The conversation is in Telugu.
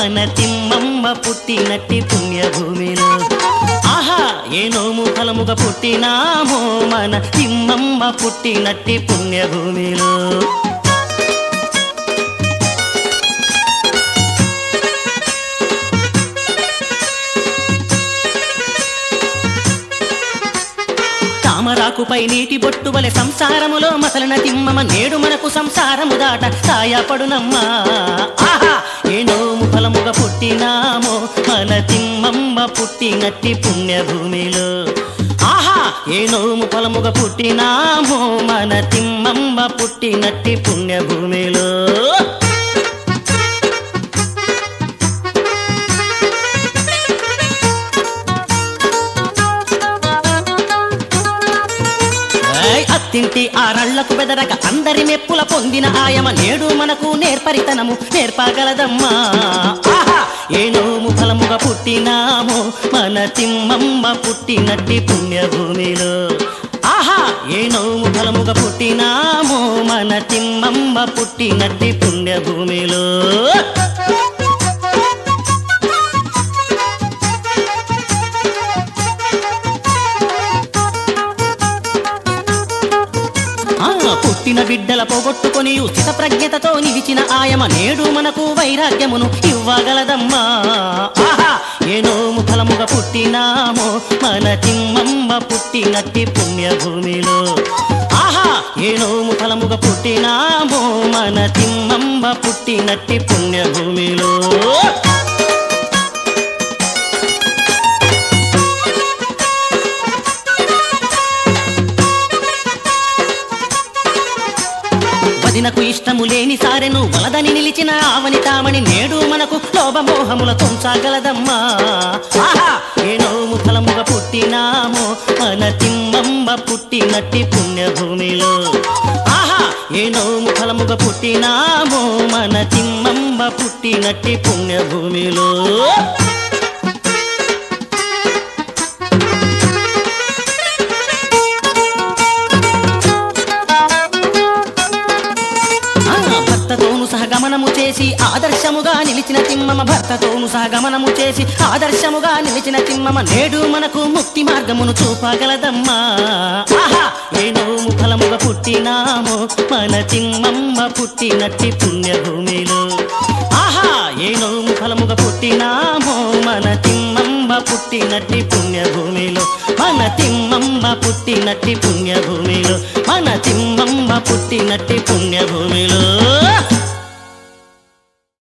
మన తిమ్మమ్మ పుట్టినట్టి పుణ్యభూమిలో ఆహా ఏ నోము ఫలముగా పుట్టినామో మన తిమ్మమ్మ పుట్టినట్టి పుణ్యభూమిలో తామరాకుపై నీటి బొట్టు వలె సంసారములో మసలన తిమ్మమ నేడు మనకు సంసారము దాట సాయపడునమ్మా ఆహా ఏ నోము ఫలముగా పుట్టినామో మన తిమ్మమ్మ పుట్టినట్టి పుణ్యభూమిలో ఆహా ఏ నోము ఫలముగా పుట్టినామో మన తిమ్మమ్మ పుట్టినట్టి పుణ్యభూమిలో ఏయ్, అత్తింటి ఆ రళ్లకు బెదరక అందరి మెప్పుల పొందిన ఆయమ నేడు మనకు నేర్పరితనము నేర్పగలదమ్మా ఆహా ఏ నోము ఫలముగా పుట్టినామో మన తిమ్మమ్మ పుట్టినట్టి పుణ్యభూమిలో ఆహా ఏ నోము ఫలముగా పుట్టినామో మన తిమ్మమ్మ పుట్టినట్టి పుణ్యభూమిలో ఆ పుట్టిన బిడ్డల పోగొట్టుకొని ఉచిత ప్రజ్ఞతతో నిలిచిన ఆయమ నేడు మనకు వైరాగ్యమును ఇవ్వగలదమ్మా ఆహా ఏ నోము ఫలముగా పుట్టినామో మన తిమ్మమ్మ పుట్టినట్టి పుణ్యభూమిలో ఆహా ఏ నోము ఫలముగా పుట్టినామో మన తిమ్మమ్మ పుట్టినట్టి పుణ్యభూమిలో వదినకు ఇష్టము లేని సారెను వలదని నిలిచిన ఆవని తామని నేడు మనకు లోభమోహముల తుంచగలదమ్మా ఆహా ఏ నోము ఫలముగా పుట్టినామో మన తిమ్మమ్మ పుట్టినట్టి పుణ్యభూమిలో ఆహా ఏ నోము ఫలముగా పుట్టినామో మన తిమ్మమ్మ పుట్టినట్టి పుణ్యభూమిలో ఆ, భర్తతోను సహగమనము చేసి ఆదర్శముగా నిలిచిన తిమ్మమ భర్తతోను సహగమనము చేసి ఆదర్శముగా నిలిచిన తిమ్మమ నేడు మనకు ముక్తి మార్గమును చూపగలదమ్మా ఆహా ఏ నోము ఫలముగా పుట్టినామో మన తిమ్మమ్మ పుట్టినట్టి పుణ్యభూమిలో ఆహా ఏ నోము ఫలముగా పుట్టినామో మన తిమ్మమ్మ పుట్టినట్టి పుణ్యభూమిలో మన తిమ్మమ్మ పుట్టినట్టి పుణ్యభూమిలో మన తిమ్మమ్మ పుట్టినట్టి పుణ్యభూమిలో